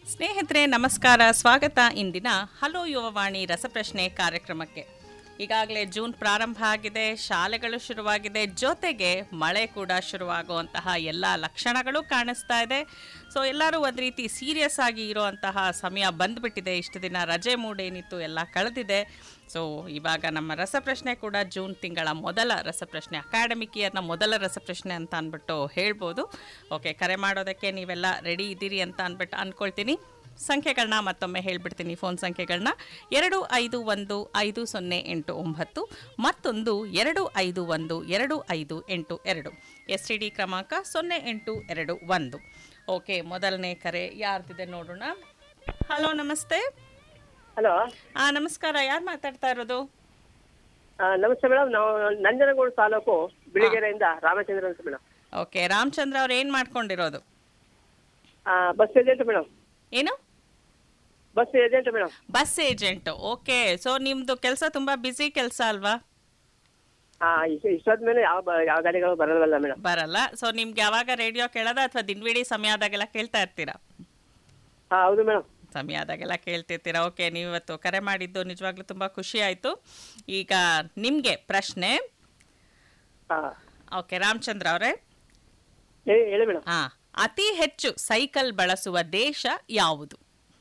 ಸ್ನೇಹಿತರೆ ನಮಸ್ಕಾರ ಸ್ವಾಗತ ಇಂದಿನ ಹಲೋ ಯುವವಾಣಿ ರಸಪ್ರಶ್ನೆ ಕಾರ್ಯಕ್ರಮಕ್ಕೆ ಈಗಾಗಲೇ ಜೂನ್ ಪ್ರಾರಂಭ ಆಗಿದೆ ಶಾಲೆಗಳು ಶುರುವಾಗಿದೆ ಜೊತೆಗೆ ಮಳೆ ಕೂಡ ಶುರುವಾಗುವಂತಹ ಎಲ್ಲ ಲಕ್ಷಣಗಳು ಕಾಣಿಸ್ತಾ ಇದೆ ಸೊ ಎಲ್ಲರೂ ಒಂದು ರೀತಿ ಸೀರಿಯಸ್ ಆಗಿ ಇರುವಂತಹ ಸಮಯ ಬಂದ್ಬಿಟ್ಟಿದೆ ಇಷ್ಟು ದಿನ ರಜೆ ಮೂಡೇನಿತ್ತು ಎಲ್ಲ ಕಳೆದಿದೆ ಸೊ ಇವಾಗ ನಮ್ಮ ರಸಪ್ರಶ್ನೆ ಕೂಡ ಜೂನ್ ತಿಂಗಳ ಮೊದಲ ರಸಪ್ರಶ್ನೆ ಅಕಾಡೆಮಿಕ್ ಇಯರ್ನ ಮೊದಲ ರಸಪ್ರಶ್ನೆ ಅಂತ ಅಂದ್ಬಿಟ್ಟು ಹೇಳ್ಬೋದು ಓಕೆ ಕರೆ ಮಾಡೋದಕ್ಕೆ ನೀವೆಲ್ಲ ರೆಡಿ ಇದ್ದೀರಿ ಅಂತ ಅಂದ್ಬಿಟ್ಟು ಅಂದ್ಕೊಳ್ತೀನಿ ಸಂಖ್ಯೆಗಳನ್ನ ಮತ್ತೊಮ್ಮೆ ಹೇಳ್ಬಿಡ್ತೀನಿ ಫೋನ್ ಸಂಖ್ಯೆಗಳನ್ನ ಎರಡು ಐದು ಒಂದು ಐದು ಸೊನ್ನೆ ಎಂಟು ಒಂಬತ್ತು ಮತ್ತೊಂದು ಎರಡು ಐದು ಒಂದು ಎರಡು ಐದು ಎಂಟು ಎರಡು ಎಸ್ ಟಿ ಡಿ ಕ್ರಮಾಂಕ ಸೊನ್ನೆ ಎಂಟು ಎರಡು ಒಂದು ಓಕೆ ಮೊದಲನೇ ಕರೆ ಯಾರ್ದಿದೆ ನೋಡೋಣ ಹಲೋ ನಮಸ್ತೆ ಹಲೋ ಹಾಂ ನಮಸ್ಕಾರ ಯಾರು ಮಾತಾಡ್ತಾ ಇರೋದು ನಮಸ್ತೆ ಮೇಡಮ್ ನಾವು ನಂಜನಗೂಡು ತಾಲೂಕು ಬಿಳಿಗೆರೆಯಿಂದ ರಾಮಚಂದ್ರ ಅಂತ ಮೇಡಮ್ ಓಕೆ ರಾಮಚಂದ್ರ ಅವ್ರು ಏನು ಮಾಡ್ಕೊಂಡಿರೋದು ಬಸ್ ಏಜೆಂಟ್ ಮೇಡಮ್ ಏನು bus agent madam bus agent okay so ನಿಮ್ಮದು ಕೆಲಸ ತುಂಬ ಬ್ಯುಸಿ ಕೆಲಸ ಅಲ್ವಾ ಇಷ್ಟೊತ್ತ ಮೇಲೆ ಯಾವ ಬ- ಯಾವ ಗಾಡಿಗಳು ಬರಲ್ವಲ್ಲ ಮೇಡಮ್ ಬರಲ್ಲ ಸೊ ನಿಮ್ಗೆ ಯಾವಾಗ ರೇಡಿಯೋ ಕೇಳೋದ ಅಥವಾ ದಿನವಿಡೀ ಸಮಯ ಆದಾಗೆಲ್ಲ ಕೇಳ್ತಾ ಇರ್ತೀರಾ ಹಾ ಹೌದು ಮೇಡಮ್ ಸಮಯ ಆದಾಗೆಲ್ಲ ಕೇಳ್ತಿರ್ತೀರಾ ಓಕೆ ನೀವು ಇವತ್ತು ಕರೆ ಮಾಡಿದ್ದು ನಿಜವಾಗ್ಲೂ ತುಂಬ ಖುಷಿ ಆಯಿತು ಈಗ ನಿಮಗೆ ಪ್ರಶ್ನೆ ಹಾ ಓಕೆ ರಾಮಚಂದ್ರ ಅವರೇ ಹೇಳಿ ಹೇಳಿ ಮೇಡಮ್ ಹಾಂ ಅತಿ ಹೆಚ್ಚು ಸೈಕಲ್ ಬಳಸುವ ದೇಶ ಯಾವುದು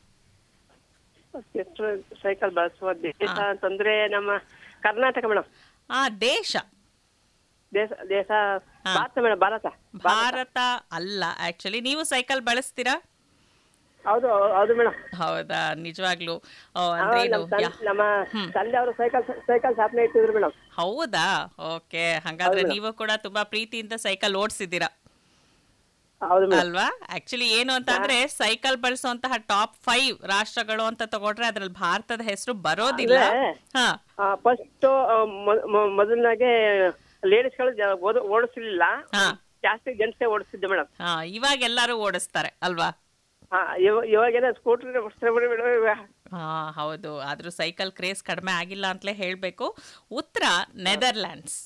ಎಷ್ಟು ಸೈಕಲ್ ಬಳಸುವ ದೇಶ ಅಂತಂದ್ರೆ ನಮ್ಮ ಕರ್ನಾಟಕ ಮೇಡಮ್ ಆ ದೇಶ ದೇಶ ದೇಶ ಹಾ. ಭಾರತ ಮೇಡಮ್ ಭಾರತ ಭಾರತ ಅಲ್ಲ ಆ್ಯಕ್ಚುಲಿ ನೀವು ಸೈಕಲ್ ಬಳಸ್ತೀರಾ ಹೌದು ಹೌದು ಮೇಡಮ್ ಹೌದಾ ನಿಜವಾಗ್ಲೂ ಓ, ಅಂದ್ರೆ ಇದು ನಮ್ಮ ಯಾ- ತಂ- ನಮ್ಮ ತಂದೆ ಅವರು ಸೈಕಲ್ ಸೈಕಲ್ ಸ್ಥಾಪನೆ ಇಟ್ಟಿದ್ರು ಮೇಡಮ್ ಹೌದಾ ಓಕೆ ಹಾಗಾದ್ರೆ ನೀವು ಕೂಡ ತುಂಬಾ ಪ್ರೀತಿಯಿಂದ ಸೈಕಲ್ ಓಡಿಸಿದ್ದೀರಾ ಹೌದು ಮೇಡಮ್ ಅಲ್ವಾ ಆಕ್ಚುಲಿ ಏನು ಅಂತ ಅಂದ್ರೆ ಸೈಕಲ್ ಬಳಸುವಂತಹ ಟಾಪ್ ಫೈವ್ ರಾಷ್ಟ್ರಗಳು ಅಂತ ತಗೊಂಡ್ರೆ ಅದ್ರಲ್ಲಿ ಭಾರತದ ಹೆಸರು ಬರೋದಿಲ್ಲ ಅಂದ್ರೆ- ಹಾ ಫಸ್ಟ್ ಮೊದಲನಾಗೆ ಲೇಡೀಸ್ಗಳು ಓಡಿಸ್ಲಿಲ್ಲ ಹಾ. ಜಾಸ್ತಿ ಜೆಂಟ್ಸೇ ಓಡಿಸ್ತಿದ್ದೆ ಮೇಡಮ್ ಹಾ ಇವಾಗ ಎಲ್ಲರೂ ಓಡಿಸ್ತಾರೆ ಅಲ್ವಾ ಇವಾಗೆಲ್ಲ ಸ್ಕೂಟರ್ ಓಡಿಸ್ತಾರೆ ಮೇಡಮ್ ಹಾ ಹೌದು ಆದ್ರೂ ಸೈಕಲ್ ಕ್ರೇಜ್ ಕಡಿಮೆ ಆಗಿಲ್ಲ ಅಂತಲೇ ಹೇಳ್ಬೇಕು ಉತ್ತರ ನೆದರ್ಲ್ಯಾಂಡ್ಸ್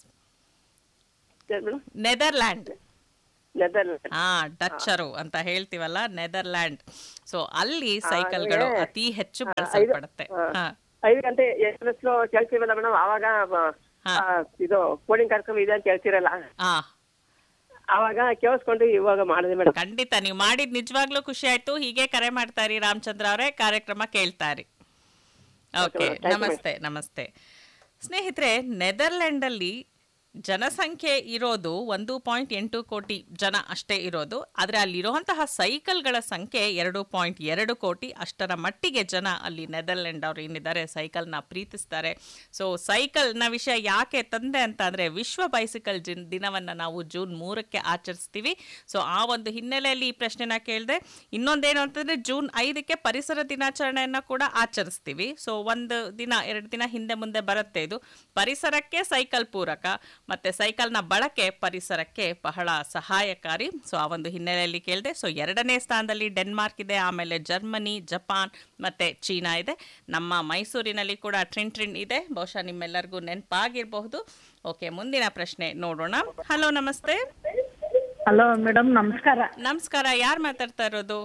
ಮೇಡಮ್ ನೆದರ್ಲ್ಯಾಂಡ್ ನೆದರ್ಲ್ಯಾಂಡ್ ಹಾ ಡಚ್ಚರು ಅಂತ ಹೇಳ್ತೀವಲ್ಲ ನೆದರ್ಲ್ಯಾಂಡ್ ಸೊ ಅಲ್ಲಿ ಸೈಕಲ್ಗಳು ಅಂದ್ರೆ- ಅತಿ ಹೆಚ್ಚು ಬಳಸಲ್ಪಡುತ್ತೆ ಹಾ ಐದು ಗಂಟೆ ಎಷ್ಟು ಕೇಳ್ತೀವಲ್ಲ ಮೇಡಮ್ ಆವಾಗ ಹಾ. ಆ, ಇದು ಕೋಡಿಂಗ್ ಕಾರ್ಯಕ್ರಮ ಇದೆ ಅಂತ ಹೇಳ್ತಿರಲ್ಲ ಹಾ ಆವಾಗ ಕೇಳಿಸ್ಕೊಂಡು ಇವಾಗ ಮಾಡಿದೆ ಮೇಡಮ್ ಖಂಡಿತ ನೀವು ಮಾಡಿದ್ ನಿಜವಾಗ್ಲೂ ಖುಷಿ ಆಯ್ತು ಹೀಗೆ ಕರೆ ಮಾಡ್ತಾ ಇರಿ ರಾಮಚಂದ್ರ ಅವರೇ ಕಾರ್ಯಕ್ರಮ ಕೇಳ್ತಾ ಇರಿ ಓಕೆ madam. Thank you, ನಮಸ್ತೆ ನಮಸ್ತೆ ಸ್ನೇಹಿತರೆ ನೆದರ್ಲ್ಯಾಂಡಲ್ಲಿ ಜನಸಂಖ್ಯೆ ಇರೋದು ಒಂದು ಪಾಯಿಂಟ್ ಎಂಟು ಕೋಟಿ ಜನ ಅಷ್ಟೇ ಇರೋದು ಆದರೆ ಅಲ್ಲಿರುವಂತಹ ಸೈಕಲ್ಗಳ ಸಂಖ್ಯೆ ಎರಡು ಪಾಯಿಂಟ್ ಎರಡು ಕೋಟಿ ಅಷ್ಟರ ಮಟ್ಟಿಗೆ ಜನ ಅಲ್ಲಿ ನೆದರ್ಲ್ಯಾಂಡ್ ಅವ್ರು ಏನಿದ್ದಾರೆ ಸೈಕಲ್ನ ಪ್ರೀತಿಸ್ತಾರೆ ಸೊ ಸೈಕಲ್ನ ವಿಷಯ ಯಾಕೆ ತಂದೆ ಅಂತ ಅಂದರೆ ವಿಶ್ವ ಬೈಸಿಕಲ್ ಜಿನ್ ದಿನವನ್ನು ನಾವು ಜೂನ್ ಮೂರಕ್ಕೆ ಆಚರಿಸ್ತೀವಿ ಸೊ ಆ ಒಂದು ಹಿನ್ನೆಲೆಯಲ್ಲಿ ಈ ಪ್ರಶ್ನೆನ ಕೇಳಿದೆ ಇನ್ನೊಂದೇನು ಅಂತಂದರೆ ಜೂನ್ ಐದಕ್ಕೆ ಪರಿಸರ ದಿನಾಚರಣೆಯನ್ನು ಕೂಡ ಆಚರಿಸ್ತೀವಿ ಸೊ ಒಂದು ದಿನ ಎರಡು ದಿನ ಹಿಂದೆ ಮುಂದೆ ಬರುತ್ತೆ ಇದು ಪರಿಸರಕ್ಕೆ ಸೈಕಲ್ ಪೂರಕ ಮತ್ತು ಸೈಕಲ್ನ ಬಳಕೆ ಪರಿಸರಕ್ಕೆ ಬಹಳ ಸಹಾಯಕಾರಿ ಸೊ ಆ ಒಂದು ಹಿನ್ನೆಲೆಯಲ್ಲಿ ಕೇಳಿದೆ ಸೊ ಎರಡನೇ ಸ್ಥಾನದಲ್ಲಿ ಡೆನ್ಮಾರ್ಕ್ ಇದೆ ಆಮೇಲೆ ಜರ್ಮನಿ ಜಪಾನ್ ಮತ್ತು ಚೀನಾ ಇದೆ ನಮ್ಮ ಮೈಸೂರಿನಲ್ಲಿ ಕೂಡ ಟ್ರಿನ್ ಟ್ರಿನ್ ಇದೆ ಬಹುಶಃ ನಿಮ್ಮೆಲ್ಲರಿಗೂ ನೆನಪಾಗಿರಬಹುದು ಓಕೆ ಮುಂದಿನ ಪ್ರಶ್ನೆ ನೋಡೋಣ ಹಲೋ ನಮಸ್ತೆ ಹಲೋ ಮೇಡಮ್ ನಮಸ್ಕಾರ ನಮಸ್ಕಾರ ಯಾರು ಮಾತಾಡ್ತಾ ಇರೋದು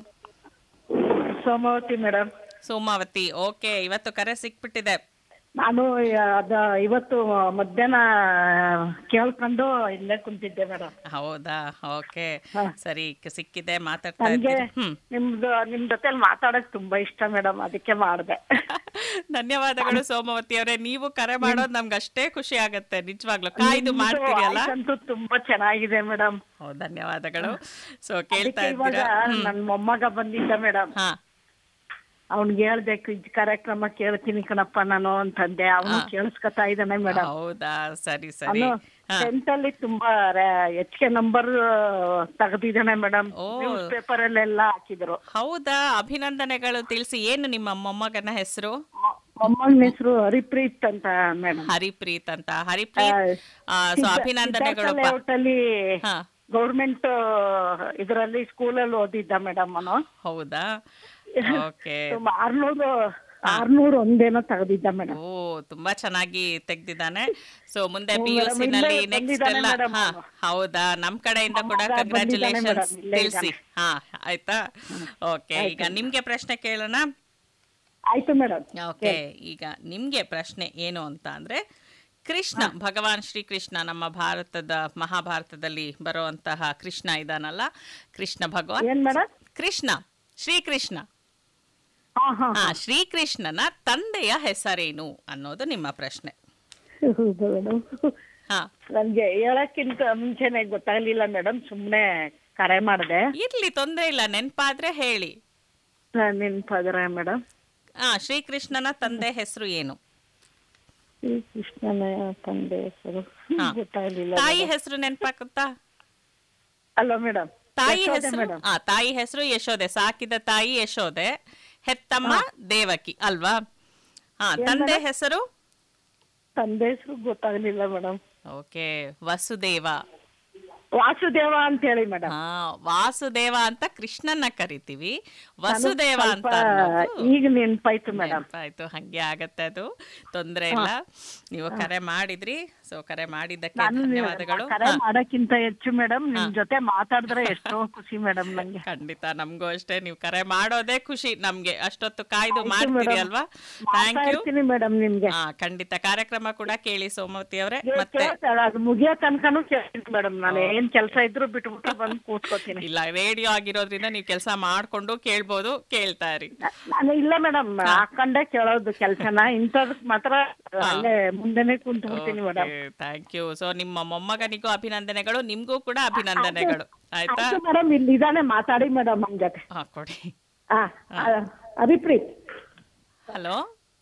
ಸೋಮಾವತಿ ಮೇಡಮ್ ಸೋಮಾವತಿ ಓಕೆ ಇವತ್ತು ಕರೆ ಸಿಕ್ಬಿಟ್ಟಿದೆ ನಾನು ಅದ ಇವತ್ತು ಮಧ್ಯಾಹ್ನ ಕೇಳ್ಕೊಂಡು ಇಲ್ಲೇ ಕುಂತಿದ್ದೆ ಮೇಡಮ್ ಹೌದಾ ಓಕೆ ಹಾ. ಸರಿ ಕ- ಸಿಕ್ಕಿದೆ ಮಾತಾಡ್ತಾ ನನ್ಗೆ ಇರ್ತೀನಿ ಹ್ಮ್ ನಿಮ್ದು ನಿಮ್ ಜೊತೆ ಮಾತಾಡಕ್ ತುಂಬಾ ಇಷ್ಟ ಮೇಡಮ್ ಅದಕ್ಕೆ ಮಾಡಿದೆ ಧನ್ಯವಾದಗಳು ಸೋಮವತಿ ಅವರೇ ನೀವು ಕರೆ ಮಾಡೋದು ನಮ್ಗೆ ಅಷ್ಟೇ ಖುಷಿ ಆಗತ್ತೆ ನಿಜವಾಗ್ಲು ಕಾಯ್ದು ಮಾಡ್ತೀರಿ ಅಲ್ಲ ಅಂತೂ ತುಂಬಾ ಚೆನ್ನಾಗಿದೆ ಮೇಡಮ್ ಓ ಧನ್ಯವಾದಗಳು ಸೊ ಕೇಳ್ತಾ ಅದಕ್ಕೆ ಇವಾಗ ಇದ್ದೀರಾ ಹ್ಮ್. ನನ್ ಮೊಮ್ಮಗ ಬಂದಿದ್ದ ಮೇಡಮ್ ಹಾ ಅವ್ನ್ಗೆ ಹೇಳ್ದೆ ಕ್ವಿಜ್ ಕಾರ್ಯಕ್ರಮ ಕೇಳ್ತೀನಿ ಕಣಪ್ಪ ನಾನು ಅಂತಂದೆ ಅವನು ಕೇಳಿಸ್ಕೊತಾ ಇದ್ದಾನೆ ಮೇಡಮ್ ಹೌದಾ ಸರಿ ಸರಿ ಅವನು ಹಾ ಟೆಂತ್ ಅಲ್ಲಿ ತುಂಬಾ ಹೆಚ್ಚಿಗೆ ನಂಬರ್ ತೆಗೆದಿದ್ದಾನೆ ಮೇಡಮ್ ಓ. ನ್ಯೂಸ್ ಪೇಪರ್ ಅಲ್ಲೆಲ್ಲ ಹಾಕಿದ್ರು ಹೌದಾ ಅಭಿನಂದನೆಗಳು ತಿಳಿಸಿ ಏನು ನಿಮ್ಮ ಮೊಮ್ಮಗನ ಹೆಸರು ಮ- ಮೊಮ್ಮಗನ ಹೆಸರು ಹರಿಪ್ರೀತ್ ಅಂತ ಮೇಡಮ್ ಹರಿಪ್ರೀತ್ ಅಂತ ಹರಿಪ್ರೀತ್ ಸೊ ಅಭಿನಂದನೆಗಳಪ್ಪ ಅಲ್ಲಿ ಹಾ ಗೌರ್ಮೆಂಟ್ ಇದರಲ್ಲಿ ಸ್ಕೂಲಲ್ಲಿ ಓದಿದ್ದ ಮೇಡಮ್ ಅವನು ಹೌದಾ ಓಕೆ ಆರ್ನೂರು ಆರ್ನೂರು ಒಂದೇನೋ ತೆಗ್ದಿದ್ದ ಮೇಡಮ್ ಓ ತುಂಬಾ ಚೆನ್ನಾಗಿ ತೆಗ್ದಿದ್ದಾನೆ ಸೊ ಮುಂದೆ ಹ್ಞೂ ಪಿ ಯು madam, ಸಿ ನಲ್ಲಿ ಇಲ್ಲೇ ನೆಕ್ಸ್ಟ್ ಬಂದಿದ್ದಾನೆ ಎಲ್ಲ madam ಹಾ ಅವ್ನು. ಹೌದಾ ನಮ್ ಕಡೆಯಿಂದ ಕೂಡ ಮಗ ಬಂದಿದ್ದಾನೆ ಕಂಗ್ರ್ಯಾಚುಲೇಷನ್ಸ್ madam, ಇಲ್ಲೇ ತಿಳಿಸಿ ಇದ್ದಾನೆ. ಹಾ ಆಯ್ತಾ ಓಕೆ ಈಗ ನಿಮ್ಗೆ ಪ್ರಶ್ನೆ ಕೇಳೋಣ ಆಯ್ತು ಮೇಡಮ್ ಓಕೆ ಈಗ ನಿಮ್ಗೆ ಪ್ರಶ್ನೆ ಏನು ಅಂತ ಅಂದ್ರೆ ಕೃಷ್ಣ ಭಗವಾನ್ ಶ್ರೀಕೃಷ್ಣ ನಮ್ಮ ಭಾರತದ ಮಹಾಭಾರತದಲ್ಲಿ ಬರುವಂತಹ ಕೃಷ್ಣ ಇದಾನಲ್ಲ ಕೃಷ್ಣ ಭಗವಾನ್ ಏನ್ ಮೇಡಮ್ ಕೃಷ್ಣ ಶ್ರೀಕೃಷ್ಣ ಹಾ ಹಾ ಹಾ ಶ್ರೀಕೃಷ್ಣನ ತಂದೆಯ ಹೆಸರೇನು ಅನ್ನೋದು ನಿಮ್ಮ ಪ್ರಶ್ನೆ ಹೌದು ಮೇಡಮ್ ಹಾ ನನ್ಗೆ ಹೇಳಕ್ಕಿಂತ ಮುಂಚೆನೆ ಗೊತ್ತಾಗ್ಲಿಲ್ಲ ಮೇಡಮ್ ಸುಮ್ನೆ ಕರೆ ಮಾಡಿದೆ ಇರ್ಲಿ ತೊಂದ್ರೆ ಇಲ್ಲ ನೆನ್ಪಾದ್ರೆ ಹೇಳಿ ನೆನ್ಪಾದ್ರೆ ಮೇಡಮ್ ಹಾ ಶ್ರೀಕೃಷ್ಣನ ತಂದೆ ಹೆಸರು ಏನು ಶ್ರೀ ಕೃಷ್ಣನ ತಂದೆ ಹೆಸರು ಹಾ. ಗೊತ್ತಾಗ್ಲಿಲ್ಲ ತಾಯಿ ಹೆಸರು ನೆನ್ಪಾಕುತ್ತಾ ಅಲ್ವಾ ಮೇಡಮ್ ತಾಯಿ ಹೆಸರು ಮೇಡಮ್ ಆ ತಾಯಿ ಹೆಸರು ಯಶೋದೆ ಸಾಕಿದ ತಾಯಿ ಯಶೋದೆ ಹೆತ್ತಮ್ಮ ದೇವಕಿ ಅಲ್ವಾ ಹಾ ತಂದೆ ಹೆಸರು ತಂದೆ ಹೆಸರು ಗೊತ್ತಾಗ್ಲಿಲ್ಲ ಮೇಡಮ್ ಓಕೆ ವಸುದೇವ ವಾಸುದೇವ ಅಂತ ಹೇಳಿ ಮೇಡಮ್ ಹಾ ವಾಸುದೇವ ಅಂತ ಕೃಷ್ಣನ್ನ ಕರಿತೀವಿ ವಸುದೇವ ಅಂತ ಸ್ವಲ್ಪ ಅನ್ನೋದು ಈಗ ನೆನ್ಪಾಯ್ತು ಮೇಡಮ್ ಆಯ್ತು ಹಂಗೆ ಆಗತ್ತೆ ಅದು ತೊಂದ್ರೆ ಇಲ್ಲ ನೀವು ಕರೆ ಮಾಡಿದ್ರಿ ಸೊ ಕರೆ ಮಾಡಿದ್ದಕ್ಕೆ ನಾನು ನೀವು ಧನ್ಯವಾದಗಳು ಕರೆ ಹಾ, ಮಾಡಕ್ಕಿಂತ ಹೆಚ್ಚು ಮೇಡಮ್ ನಿಮ್ ಜೊತೆ ಮಾತಾಡಿದ್ರೆ ಎಷ್ಟೋ ಖುಷಿ ಮೇಡಮ್ ನಂಗೆ ಖಂಡಿತ ನಮಗೂ ಅಷ್ಟೇ ನೀವು ಕರೆ ಮಾಡೋದೇ ಖುಷಿ ನಮ್ಗೆ ಅಷ್ಟೊತ್ತು ಕಾಯ್ದು ಆಯ್ತು ಮಾಡ್ತೀರಿ madam. ಅಲ್ವಾ ಥ್ಯಾಂಕ್ ಮಾಡ್ತಾ ಯು ಇರ್ತೀನಿ ಮೇಡಮ್ ನಿಮ್ಗೆ ಹಾ ಖಂಡಿತ ಕಾರ್ಯಕ್ರಮ ಕೂಡ ಕೇಳಿ ಸೋಮವತಿ ಅವರೇ ಇವಾಗ ಮತ್ತೆ ಕೇಳ್ತಾಳ, ಅದು ಮುಗಿಯೋ ತನಕನೂ ಕೇಳ್ತೀನಿ ಮೇಡಮ್ ನಾನು ಏನ್ ಕೆಲಸ ಇದ್ರು ಬಿಟ್ಬಿಟ್ಟು ಬಂದು ಕೂತ್ಕೋತೀನಿ ಇಲ್ಲ ರೇಡಿಯೋ ಆಗಿರೋದ್ರಿಂದ ನೀವು ಕೆಲಸ ಮಾಡ್ಕೊಂಡು ಕೇಳ್ಬೋದು ಕೇಳ್ತಾ ಇರಿ ನಾನು ಇಲ್ಲ ಮೇಡಮ್ ಹಾಕೊಂಡೆ ಕೇಳೋದು ಕೆಲ್ಸನ ಇಂಥದಕ್ ಮಾತ್ರ ಅಲ್ಲೇ ಮುಂದೆನೆ ಕುಂತು ಬಿಡ್ತೀನಿ ಮೇಡಮ್ ಥ್ಯಾಂಕ್ ಯು ಸೊ ನಿಮ್ಮ ಮೊಮ್ಮಗನಿಗೂ ಅಭಿನಂದನೆಗಳು ನಿಮ್ಗೂ ಕೂಡ ಅಭಿನಂದನೆಗಳು ಆಯ್ತಾ ಆಯ್ತು ಮೇಡಮ್ ಇಲ್ಲಿ ಇದಾನೆ ಮಾತಾಡಿ ಮೇಡಮ್ ನಮ್ ಜೊತೆ ಹಾ ಕೊಡಿ ಹಾ Haripreet hello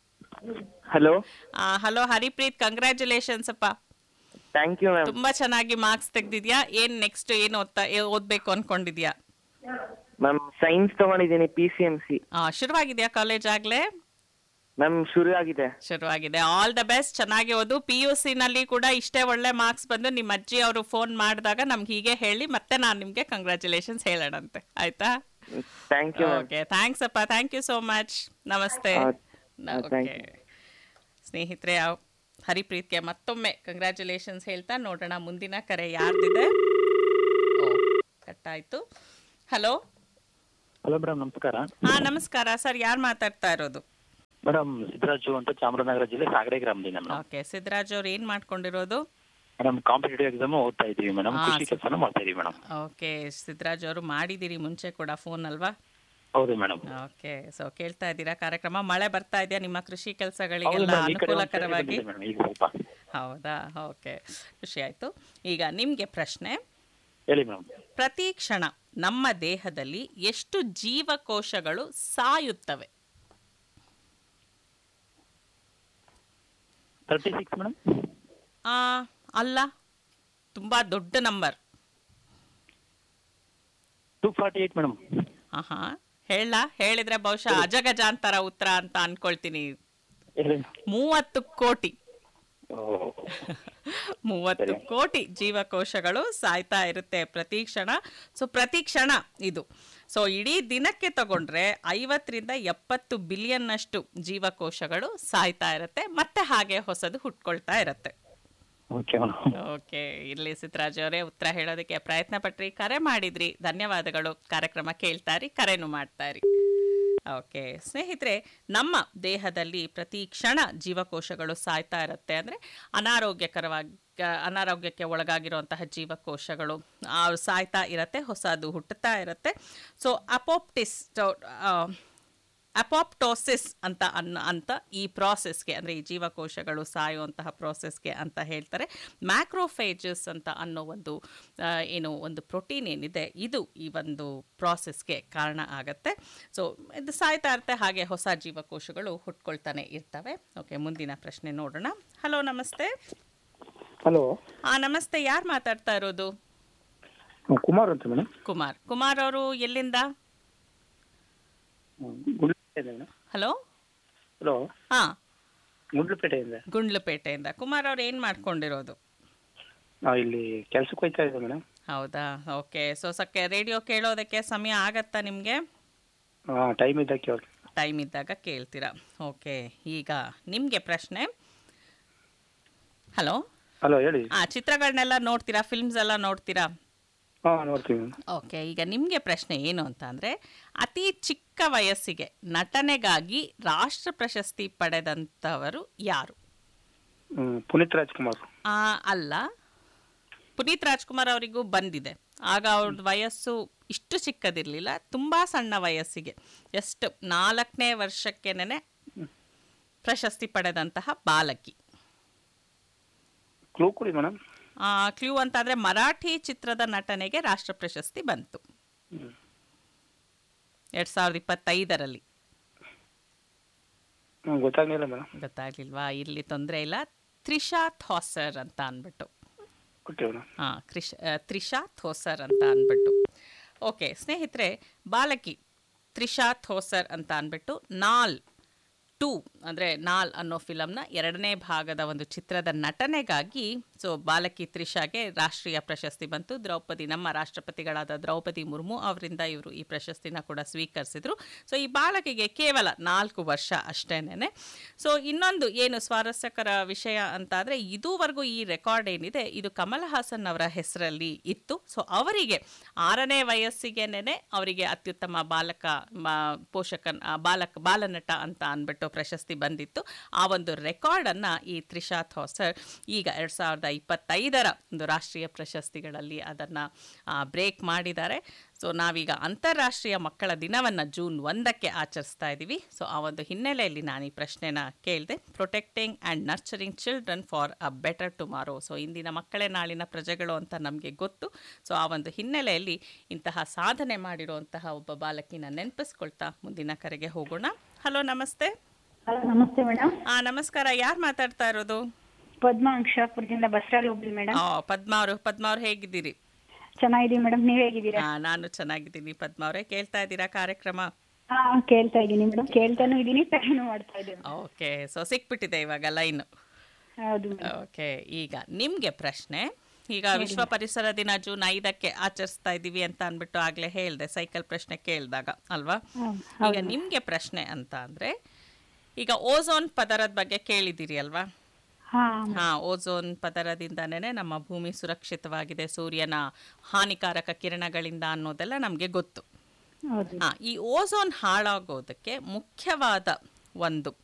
hello hello Haripreet congratulations ಅಪ್ಪ ಥ್ಯಾಂಕ್ ಯು ಮ್ಯಾಮ್ ತುಂಬಾ ಚೆನ್ನಾಗಿ ಮಾರ್ಕ್ಸ್ ತೆಗ್ದಿದ್ಯಾ ಏನ್ ನೆಕ್ಸ್ಟ್ ಏನ್ ಓದ್ತಾ ಏ- ಓದ್ಬೇಕು ಅನ್ಕೊಂಡಿದ್ಯಾ ಮ್ಯಾಮ್ ಸೈನ್ಸ್ ತಗೊಂಡಿದ್ದೀನಿ ಪಿ ಸಿ ಎಂ ಸಿ ಆ, ಶುರುವಾಗಿದ್ಯಾ ಕಾಲೇಜ್ ಆಗ್ಲೇ ಮ್ಯಾಮ್ ಶುರು ಆಗಿದೆ ಶುರುವಾಗಿದೆ ಆಲ್ ದ ಬೆಸ್ಟ್ ಚೆನ್ನಾಗಿ ಓದು ಪಿ ಯು ಸಿ ನಲ್ಲಿ ಕೂಡ ಇಷ್ಟೇ ಒಳ್ಳೆ ಮಾರ್ಕ್ಸ್ ಬಂದು ನಿಮ್ಮ ಅಜ್ಜಿ ಅವರು ಫೋನ್ ಮಾಡಿದಾಗ ನಮ್ಗೆ ಹೀಗೆ ಹೇಳಿ ಮತ್ತೆ ನಾನು ನಿಮ್ಗೆ ಕಂಗ್ರ್ಯಾಚುಲೇಷನ್ಸ್ ಹೇಳೋಣಂತೆ ಆಯ್ತಾ thank you ma'am okay thanks ಅಪ್ಪ ಥ್ಯಾಂಕ್ ಯು ಸೋ ಮಚ್ ನಮಸ್ತೆ ಆ, ಆ, thank ಓಕೆ ಸ್ನೇಹಿತರೆ ಆ ಹರಿಪ್ರೀತ್ಗೆ ಮತ್ತೊಮ್ಮೆ ಕಂಗ್ರ್ಯಾಚುಲೇಷನ್ಸ್ ಹೇಳ್ತಾ ನೋಡೋಣ ಮುಂದಿನ ಕರೆ ಯಾರ್ದಿದೆ ಓ ಕಟ್ಟಾಯ್ತು ಹಲೋ ಹಲೋ ಮೇಡಮ್ ನಮಸ್ಕಾರ ಹಾ ನಮಸ್ಕಾರ ಸರ್ ಯಾರು ಮಾತಾಡ್ತಾ ಇರೋದು ಮೇಡಮ್ ಸಿದ್ದರಾಜು ಅಂತ ಚಾಮರಾಜನಗರ ಜಿಲ್ಲೆ ಸಾಗಡೆ ಗ್ರಾಮದಿಂದ ಮೇಡಮ್ ಓಕೆ ಸಿದ್ದರಾಜ್ ಅವ್ರು ಏನ್ ಮಾಡ್ಕೊಂಡಿರೋದು ಮೇಡಮ್ ಕಾಂಪಿಟೇಟಿವ್ ಎಕ್ಸಾಮ್ ಓದ್ತಾ ಇದೀವಿ ಮೇಡಮ್ ಹಾ, ಕೃಷಿ ಕೆಲಸನ ಮಾಡ್ತಾ ಇದೀವಿ ಮೇಡಮ್ ಓಕೆ ಸಿದ್ದರಾಜ್ ಅವರು ಮಾಡಿದಿರಿ ಮುಂಚೆ ಕೂಡ ಫೋನ್ ಅಲ್ವಾ ಹೌದು ಮೇಡಮ್ ಓಕೆ ಸೊ ಕೇಳ್ತಾ ಇದ್ದೀರಾ ಕಾರ್ಯಕ್ರಮ ಮಳೆ ಬರ್ತಾ ಇದೆಯಾ ನಿಮ್ಮ ಕೃಷಿ ಹೌದು ಕೆಲಸಗಳಿಗೆಲ್ಲ ಮೇಡಮ್ ಈ ಕಡೆ ಒಂದ್ ಸರಿ ಅನುಕೂಲಕರವಾಗಿ ಬಂದಿದೆ ಮೇಡಮ್ ಈಗ ಸ್ವಲ್ಪ ಹೌದಾ ಓಕೆ ಖುಷಿ ಆಯ್ತು ಈಗ ನಿಮ್ಗೆ ಪ್ರಶ್ನೆ ಹೇಳಿ ಮೇಡಮ್ ಪ್ರತಿ ಕ್ಷಣ ನಮ್ಮ ದೇಹದಲ್ಲಿ ಎಷ್ಟು ಜೀವಕೋಶಗಳು ಸಾಯುತ್ತವೆ ತರ್ಟಿ ಸಿಕ್ಸ್ ಮೇಡಮ್ ಆ, ಅಲ್ಲ ತುಂಬಾ ದೊಡ್ಡ number two forty eight madam ಆಹಾ ಹೇಳ ಹೇಳಿದ್ರೆ ಬಹುಶಃ ಅಜಗಜಾಂತರ ಉತ್ತರ ಅಂತ ಅನ್ಕೊಳ್ತೀನಿ ಹೇಳಿ ಮೂವತ್ತು ಕೋಟಿ ಓ, ಮೂವತ್ತು ಕೋಟಿ ಜೀವಕೋಶಗಳು ಸಾಯ್ತಾ ಇರುತ್ತೆ ಪ್ರತಿ ಕ್ಷಣ ಸೊ ಪ್ರತಿ ಕ್ಷಣ ಇದು ಸೊ ಇಡೀ ದಿನಕ್ಕೆ ತಗೊಂಡ್ರೆ ಐವತ್ತರಿಂದ ಎಪ್ಪತ್ತು ಬಿಲಿಯನ್ ಅಷ್ಟು ಜೀವಕೋಶಗಳು ಸಾಯ್ತಾ ಇರುತ್ತೆ ಮತ್ತೆ ಹಾಗೆ ಹೊಸದು ಹುಟ್ಕೊಳ್ತಾ ಇರುತ್ತೆ ಓಕೆ ಮೇಡಮ್ ಓಕೆ ಇರ್ಲಿ ಸಿದ್ದರಾಜ್ ಅವರೇ ಉತ್ತರ ಹೇಳೋದಕ್ಕೆ ಪ್ರಯತ್ನ ಪಟ್ರಿ ಕರೆ ಮಾಡಿದ್ರಿ ಧನ್ಯವಾದಗಳು ಕಾರ್ಯಕ್ರಮ ಕೇಳ್ತಾರಿ ಕರೆನೂ ಮಾಡ್ತಾರಿ ಓಕೆ ಸ್ನೇಹಿತರೆ ನಮ್ಮ ದೇಹದಲ್ಲಿ ಪ್ರತಿ ಕ್ಷಣ ಜೀವಕೋಶಗಳು ಸಾಯ್ತಾ ಇರುತ್ತೆ ಅಂದರೆ ಅನಾರೋಗ್ಯಕರವಾಗಿ ಅನಾರೋಗ್ಯಕ್ಕೆ ಒಳಗಾಗಿರುವಂತಹ ಜೀವಕೋಶಗಳು ಆ, ಸಾಯ್ತಾ ಇರುತ್ತೆ ಹೊಸದು ಹುಟ್ಟುತ್ತಾ ಇರುತ್ತೆ ಸೊ ಅಪೋಪ್ಟಿಸ್ ಅಪಾಪ್ಟೋಸಿಸ್ ಅಂತ ಅನ್ನ ಅಂತ ಈ ಪ್ರಾಸೆಸ್ಗೆ ಅಂದರೆ ಈ ಜೀವಕೋಶಗಳು ಸಾಯುವಂತಹ ಪ್ರಾಸೆಸ್ಗೆ ಅಂತ ಹೇಳ್ತಾರೆ ಮ್ಯಾಕ್ರೋಫೇಜಸ್ ಅಂತ ಅನ್ನೋ ಒಂದು ಆ, ಏನು ಒಂದು ಪ್ರೋಟೀನ್ ಏನಿದೆ ಇದು ಈ ಒಂದು ಪ್ರಾಸೆಸ್ಗೆ ಕಾರಣ ಆಗತ್ತೆ ಸೊ ಇದು ಸಾಯ್ತಾ ಇರುತ್ತೆ ಹಾಗೆ ಹೊಸ ಜೀವಕೋಶಗಳು ಹುಟ್ಕೊಳ್ತಾನೆ ಇರ್ತವೆ ಓಕೆ ಮುಂದಿನ ಪ್ರಶ್ನೆ ನೋಡೋಣ ಹಲೋ ನಮಸ್ತೆ ಹಲೋ ಹಾಂ ನಮಸ್ತೆ ಯಾರು ಮಾತಾಡ್ತಾ ಇರೋದು ಕುಮಾರ್ ಅಂತ ಮೇಡಮ್ ಕುಮಾರ್ ಕುಮಾರ್ ಅವರು ಎಲ್ಲಿಂದ ಗುಂಡ್ಲುಪೇಟೆ ಮೇಡಮ್ ಹಲೋ ಹಲೋ ಹಾಂ ಗುಂಡ್ಲುಪೇಟೆಯಿಂದ ಗುಂಡ್ಲುಪೇಟೆಯಿಂದ ಕುಮಾರ್ ಅವ್ರು ಏನು ಮಾಡ್ಕೊಂಡಿರೋದು ನಾವು ಇಲ್ಲಿ ಕೆಲ್ಸಕ್ಕೆ ಹೋಯ್ತಾ ಇದ್ದೀವಿ ಮೇಡಮ್ ಹೌದಾ ಓಕೆ ಸೊ ಸಕ್ಕೆ ರೇಡಿಯೋ ಕೇಳೋದಕ್ಕೆ ಸಮಯ ಆಗತ್ತಾ ನಿಮಗೆ ಹಾಂ ಟೈಮ್ ಇದ್ದಕ್ಕೆ ಅವ್ರು ಟೈಮ್ ಇದ್ದಾಗ ಕೇಳ್ತೀರಾ ಓಕೆ ಈಗ ನಿಮಗೆ ಪ್ರಶ್ನೆ ಹಲೋ ಹಲೋ ಹೇಳಿ ಆ ಚಿತ್ರಗಳನ್ನೆಲ್ಲ ನೋಡ್ತೀರಾ ಫಿಲ್ಮ್ಸ್ ಎಲ್ಲ ನೋಡ್ತೀರಾ ಹಾಂ ನೋಡ್ತೀವಿ ಮ್ಯಾಮ್ ಓಕೆ ಈಗ ನಿಮಗೆ ಪ್ರಶ್ನೆ ಏನು ಅಂತ ಅಂದರೆ ಅತಿ ಚಿಕ್ಕ ವಯಸ್ಸಿಗೆ ನಟನೆಗಾಗಿ ರಾಷ್ಟ್ರ ಪ್ರಶಸ್ತಿ ಪಡೆದಂಥವರು ಯಾರು ಹ್ಮ್, ಪುನೀತ್ ರಾಜ್ಕುಮಾರ್ ಆ, ಅಲ್ಲ ಪುನೀತ್ ರಾಜ್ಕುಮಾರ್ ಅವರಿಗೂ ಬಂದಿದೆ ಆಗ ಅವ್ರದ್ದು ವಯಸ್ಸು ಇಷ್ಟು ಚಿಕ್ಕದಿರಲಿಲ್ಲ ತುಂಬ ಸಣ್ಣ ವಯಸ್ಸಿಗೆ ಎಷ್ಟು ನಾಲ್ಕನೇ ವರ್ಷಕ್ಕೇನೆ ಪ್ರಶಸ್ತಿ ಪಡೆದಂತಹ ಬಾಲಕಿ ಕ್ಲೂ ಕೊಡಿ ಮೇಡಮ್ ಕ್ಲೂ ಅಂತಾದರೆ ಮರಾಠಿ ಚಿತ್ರದ ನಟನೆಗೆ ರಾಷ್ಟ್ರ ಪ್ರಶಸ್ತಿ ಬಂತು ಎರಡು ಸಾವಿರದ ಇಪ್ಪತ್ತೈದರಲ್ಲಿ ಹ್ಞೂ ಗೊತ್ತಾಗಲಿಲ್ಲ ಮೇಡಮ್ ಗೊತ್ತಾಗ್ಲಿಲ್ವಾ ಇಲ್ಲಿ ತೊಂದರೆ ಇಲ್ಲ ತ್ರಿಷಾ ಥಾಸರ್ ಅಂತ ಅಂದ್ಬಿಟ್ಟು ಓಕೆ ಮೇಡಮ್ ಹಾಂ ಕ್ರಿಶ್ ಆ, ತ್ರಿಷಾ ಥೋಸರ್ ಅಂತ ಅಂದ್ಬಿಟ್ಟು ಓಕೆ ಸ್ನೇಹಿತರೆ ಬಾಲಕಿ ತ್ರಿಷಾ ಥೋಸರ್ ಅಂತ ಅಂದ್ಬಿಟ್ಟು ನಾಲ್ ಟೂ ಅಂದರೆ ನಾಲ್ ಅನ್ನೋ ಫಿಲಮ್ನ ಎರಡನೇ ಭಾಗದ ಒಂದು ಚಿತ್ರದ ನಟನೆಗಾಗಿ ಸೊ ಬಾಲಕಿ ತ್ರಿಷಾಗೆ ರಾಷ್ಟ್ರೀಯ ಪ್ರಶಸ್ತಿ ಬಂತು ದ್ರೌಪದಿ ನಮ್ಮ ರಾಷ್ಟ್ರಪತಿಗಳಾದ ದ್ರೌಪದಿ ಮುರ್ಮು ಅವರಿಂದ ಇವರು ಈ ಪ್ರಶಸ್ತಿನ ಕೂಡ ಸ್ವೀಕರಿಸಿದ್ರು ಸೊ ಈ ಬಾಲಕಿಗೆ ಕೇವಲ ನಾಲ್ಕು ವರ್ಷ ಅಷ್ಟೇನೆ ಸೊ ಇನ್ನೊಂದು ಏನು ಸ್ವಾರಸ್ಯಕರ ವಿಷಯ ಅಂತಾದರೆ ಇದುವರೆಗೂ ಈ ರೆಕಾರ್ಡ್ ಏನಿದೆ ಇದು ಕಮಲ್ ಹಾಸನ್ ಅವರ ಹೆಸರಲ್ಲಿ ಇತ್ತು ಸೊ ಅವರಿಗೆ ಆರನೇ ವಯಸ್ಸಿಗೆನೆ ಅವರಿಗೆ ಅತ್ಯುತ್ತಮ ಬಾಲಕ ಮ- ಪೋಷಕ ಆ, ಬಾಲಕ ಬಾಲನಟ ಅಂತ ಅಂದ್ಬಿಟ್ಟು ಪ್ರಶಸ್ತಿ ಬಂದಿತ್ತು ಆ ಒಂದು ರೆಕಾರ್ಡನ್ನು ಈ ತ್ರಿಷಾ ಥಾಸರ್ ಈಗ ಎರಡು ಸಾವಿರದ ಇಪ್ಪತ್ತೈದರ ಒಂದು ರಾಷ್ಟ್ರೀಯ ಪ್ರಶಸ್ತಿಗಳಲ್ಲಿ ಅದನ್ನು ಬ್ರೇಕ್ ಮಾಡಿದ್ದಾರೆ ಸೊ ನಾವೀಗ ಅಂತಾರಾಷ್ಟ್ರೀಯ ಮಕ್ಕಳ ದಿನವನ್ನು ಜೂನ್ ಒಂದಕ್ಕೆ ಆಚರಿಸ್ತಾ ಇದ್ದೀವಿ ಸೊ ಆ ಒಂದು ಹಿನ್ನೆಲೆಯಲ್ಲಿ ನಾನು ಈ ಪ್ರಶ್ನೆನ ಕೇಳಿದೆ protecting and nurturing children for a better tomorrow so ಇಂದಿನ ಮಕ್ಕಳೇ ನಾಳಿನ ಪ್ರಜೆಗಳು ಅಂತ ನಮಗೆ ಗೊತ್ತು ಸೊ ಆ ಒಂದು ಹಿನ್ನೆಲೆಯಲ್ಲಿ ಇಂತಹ ಸಾಧನೆ ಮಾಡಿರುವಂತಹ ಒಬ್ಬ ಬಾಲಕಿನ ನೆನಪಿಸ್ಕೊಳ್ತಾ ಮುಂದಿನ ಕರೆಗೆ ಹೋಗೋಣ ಹಲೋ ನಮಸ್ತೆ ಹಲೋ ನಮಸ್ತೆ ಮೇಡಮ್ ಆ ನಮಸ್ಕಾರ ಯಾರು ಮಾತಾಡ್ತಾ ಇರೋದು ಪದ್ಮ ಅಂಕ್ಷಾಪುರದಿಂದ ಬಸರಾಲ್ ಹೋಗ್ಲಿ ಮೇಡಮ್ ಆ, ಪದ್ಮಾ ಅವರು ಪದ್ಮಾ ಅವ್ರು ಹೇಗಿದ್ದೀರಿ ಚೆನ್ನಾಗಿದ್ದೀವಿ ಮೇಡಮ್ ನೀವ್ ಹೇಗಿದ್ದೀರಾ ಆ, ನಾನು ಚೆನ್ನಾಗಿದ್ದೀನಿ ಪದ್ಮಾ ಅವರೇ ಕೇಳ್ತಾ ಇದ್ದೀರಾ ಕಾರ್ಯಕ್ರಮ ಹಾ ಕೇಳ್ತಾ ಇದ್ದೀನಿ ಮೇಡಮ್ ಕೇಳ್ತಾನು ಇದ್ದೀನಿ ಟೈನು ಮಾಡ್ತಾ ಇದ್ದೀನಿ ಓಕೆ ಸೊ ಸಿಕ್ಬಿಟ್ಟಿದೆ ಇವಾಗ ಲೈನ್ ಹೌದು ಮೇಡಮ್ ಓಕೆ ಈಗ ನಿಮ್ಗೆ ಪ್ರಶ್ನೆ ಈಗ ವಿಶ್ವ ಪರಿಸರ ದಿನ ಜೂನ್ ಐದಕ್ಕೆ ಆಚರಿಸ್ತಾ ಇದ್ದೀವಿ ಅಂತ ಅಂದ್ಬಿಟ್ಟು ಆಗ್ಲೇ ಹೇಳ್ದೆ ಸೈಕಲ್ ಪ್ರಶ್ನೆ ಕೇಳಿದಾಗ ಅಲ್ವಾ ಈಗ ನಿಮ್ಗೆ ಪ್ರಶ್ನೆ ಅಂತ ಅಂದ್ರೆ ಈಗ ಓಝೋನ್ ಪದರದ ಬಗ್ಗೆ ಕೇಳಿದ್ದೀರಿ ಅಲ್ವಾ ಹಾ ಹಾ ಓಝೋನ್ ಪದರದಿಂದನೇ ನಮ್ಮ ಭೂಮಿ ಸುರಕ್ಷಿತವಾಗಿದೆ ಸೂರ್ಯನ ಹಾನಿಕಾರಕ ಕಿರಣಗಳಿಂದ ಅನ್ನೋದೆಲ್ಲ ನಮಗೆ ಗೊತ್ತು ಹೌದು ಹಾ ಈ ಓಝೋನ್ ಹಾಳಾಗೋದಕ್ಕೆ ಮುಖ್ಯವಾದ ಒಂದು